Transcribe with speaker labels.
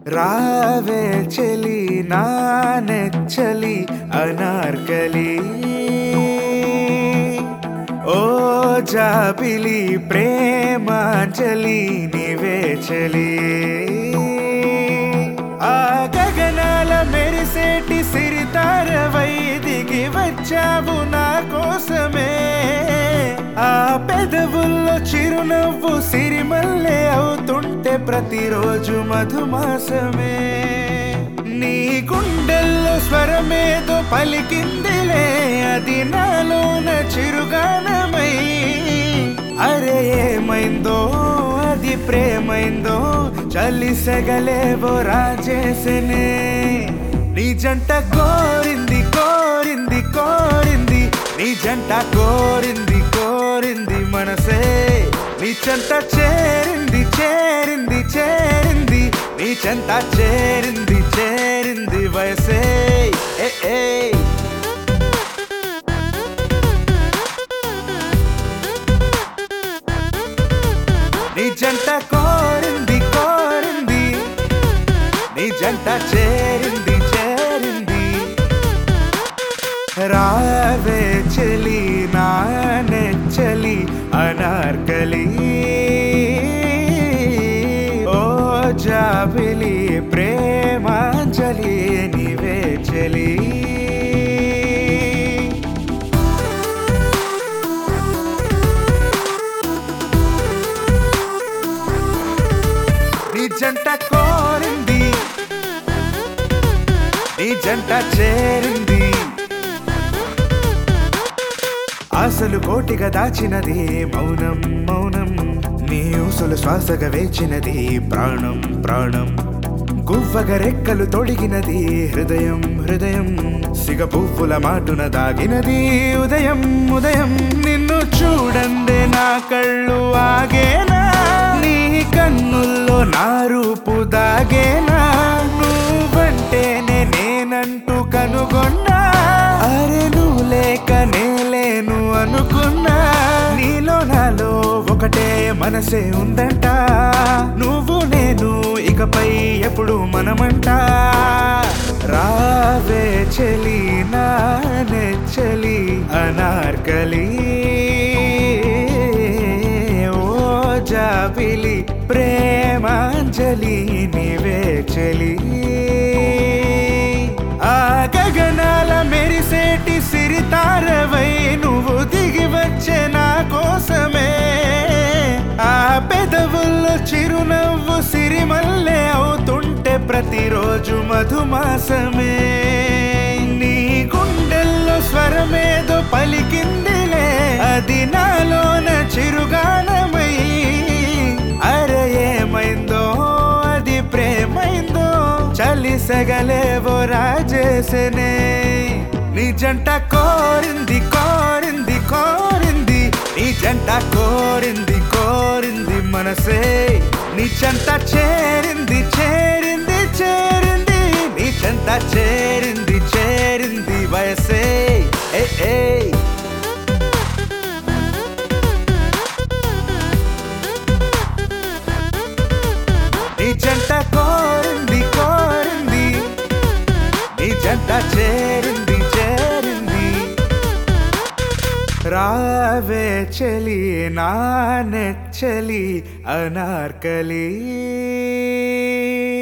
Speaker 1: రావే చెలి నా నెచ్చలి అనార్కలి ఓ జాబిలి ప్రేమాంజలి నివే చలి ఆ గగనాల మెరిసేటి సిరితారవై దిగి వచ్చావు నా కోసమే ఆ పెదవుల్లో చిరునవ్వు సిరిమల్లె అవుతుంటే ప్రతిరోజు మధుమాసమే నీ గుండెల్లో స్వరమేదో పలికిందిలే అది నాలోన చిరుగానమై అరే ఏమైందో అది ప్రేమైందో చలిసగలేవో రాజేసనే నీ జంట కోరింది కోరింది కోరింది నీ జంట కోరింది కోరింది మనసే నీ చెంత చేరింది చేరింది చేరింది నీ చెంత చేరింది చేరింది వయసే ఏ ఏ నీ జంట కోరింది కోరింది నీ జంట చేరింది చేరింది రావే చెలి నా నెచ్చలి అనార్కలి ఓ జాబిలి ప్రేమాంజలి నివే చెలి నీ జంట కోరింది నీ జంట చేరింది ఆశలు కోటిగా దాచినది మౌనం మౌనం నీ ఊసులు శ్వాసగా వేచినది ప్రాణం ప్రాణం గువ్వగ రెక్కలు తొడిగినది హృదయం హృదయం సిగ పువ్వుల మాటున దాగినది ఉదయం ఉదయం నిన్ను చూడందే నా కళ్ళు ఆగేనా నీ కన్నుల్లో నా రూపు దాగేనా నువ్వంటేనే నేనంటూ కనుగొన్నా అరే నువ్వు లేక నేలేను అనుకున్నా నీలో నాలో ఒకటే మనసే ఉందంట నువ్వు నేను ఇకపై ఎప్పుడు మనమంట రావే చెలి నా నెచ్చలి అనార్కలి ఓ జాబిలి ప్రేమాంజలి నివే చెలి ఆ గగనాల మెరిసేటి సిరితారవై నువ్వు దిగి వచ్చే నా కోసమే ఆ పెదవుల్లో చిరునవ్వు సిరిమల్లె అవుతుంటే ప్రతిరోజు మధుమాసమే నీ గుండెల్లో స్వరమేదో పలికిందిలే అది నాలోన చిరుగానమై అరే ఏమైందో అది ప్రేమైందో చలిసగలేవో రాజేసనే నీ జంట కోరింది కోరింది కోరింది నీ జంట కోరింది కోరింది మనసే నీ చెంత చేరింది చేరింది చేరింది నీ చెంత చేరింది చేరింది వయసే ఏ ఏ నీ జంట కోరింది కోరింది నీ జంట చేరింది చేరింది రావే చెలి నా నెచ్చలి అనార్కలి